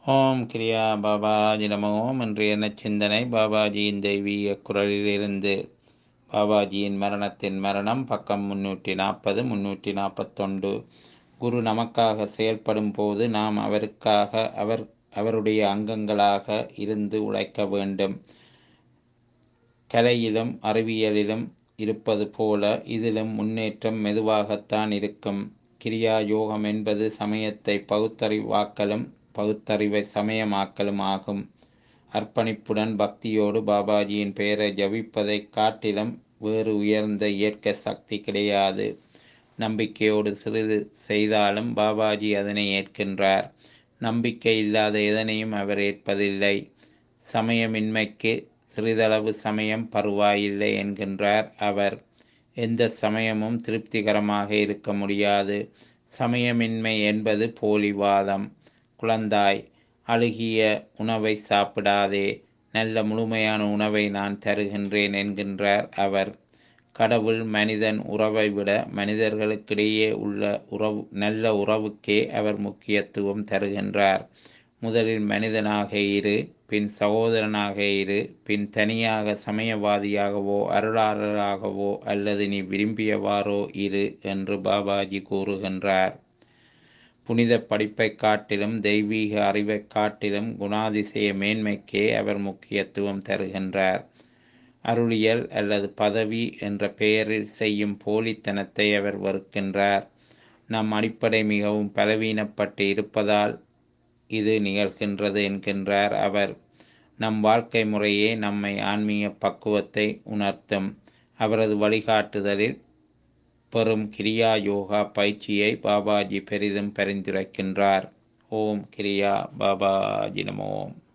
ஓம் கிரியா பாபாஜி நம ஓம் இன்றைய நச்சிந்தனை பாபாஜியின் தெய்வீக குரலிலிருந்து பாபாஜியின் மரணத்தின் மரணம் பக்கம் முன்னூற்றி நாற்பது முன்னூற்றி நாற்பத்தொண்டு குரு நமக்காக செயல்படும் போது நாம் அவருக்காக அவர் அவருடைய அங்கங்களாக இருந்து உழைக்க வேண்டும் கலையிலும் அறிவியலிலும் இருப்பது போல இதிலும் முன்னேற்றம் மெதுவாகத்தான் இருக்கும் கிரியா யோகம் என்பது சமயத்தை பகுத்தறிவாக்கலும் பகுத்தறிவை சமயமாக்கலும் ஆகும் அர்ப்பணிப்புடன் பக்தியோடு பாபாஜியின் பெயரை ஜபிப்பதை காட்டிலும் வேறு உயர்ந்த இயற்கை சக்தி கிடையாது நம்பிக்கையோடு சிறிது செய்தாலும் பாபாஜி அதனை ஏற்கின்றார் நம்பிக்கை இல்லாத எதனையும் அவர் ஏற்பதில்லை சமயமின்மைக்கு சிறிதளவு சமயம் பருவாயில்லை என்கின்றார் அவர் எந்த சமயமும் திருப்திகரமாக இருக்க முடியாது சமயமின்மை என்பது போலிவாதம் குழந்தாய் அழுகிய உணவை சாப்பிடாதே நல்ல முழுமையான உணவை நான் தருகின்றேன் என்கின்றார் அவர் கடவுள் மனிதன் உறவை விட மனிதர்களுக்கிடையே உள்ள உறவு நல்ல உறவுக்கே அவர் முக்கியத்துவம் தருகின்றார் முதலில் மனிதனாக இரு பின் சகோதரனாக இரு பின் தனியாக சமயவாதியாகவோ அருளாளராகவோ அல்லது நீ விரும்பியவாறோ இரு என்று பாபாஜி கூறுகின்றார் புனித படிப்பை காட்டிலும் தெய்வீக அறிவை காட்டிலும் குணாதிசய மேன்மைக்கே அவர் முக்கியத்துவம் தருகின்றார் அருளியல் அல்லது பதவி என்ற பெயரில் செய்யும் போலித்தனத்தை அவர் வெறுக்கின்றார் நம் அடிப்படை மிகவும் பலவீனப்பட்டு இருப்பதால் இது நிகழ்கின்றது என்கின்றார் அவர் நம் வாழ்க்கை முறையே நம்மை ஆன்மீக பக்குவத்தை உணர்த்தும் அவரது வழிகாட்டுதலில் பெறும் கிரியா யோகா பயிற்சியை பாபாஜி பெரிதும் பரிந்துரைக்கின்றார் ஓம் கிரியா பாபாஜி நமோம்